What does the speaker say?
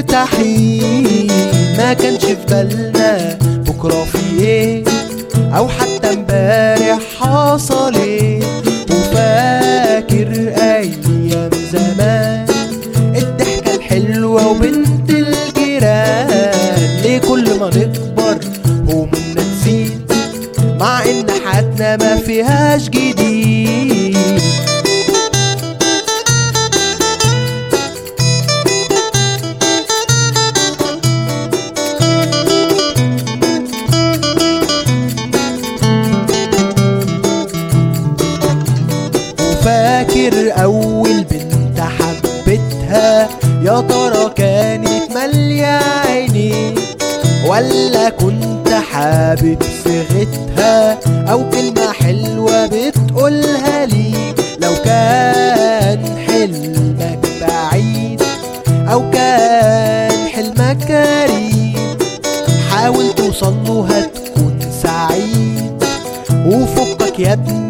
مستحيل ما كانش في بالنا بكرة في ايه او حتى امبارح حصل ايه وفاكر ايام زمان الضحكة الحلوة وبنت الجيران ليه كل ما نكبر همومنا تزيد مع ان حياتنا ما فيهاش جديد وفاكر اول بنت حبيتها يا ترى كانت مالية عيني ولا كنت حابب صيغتها او كلمة حلوة بتقولها لي لو كان حلمك بعيد او كان حلمك قريب حاول توصل له هتكون سعيد وفكك يا ابني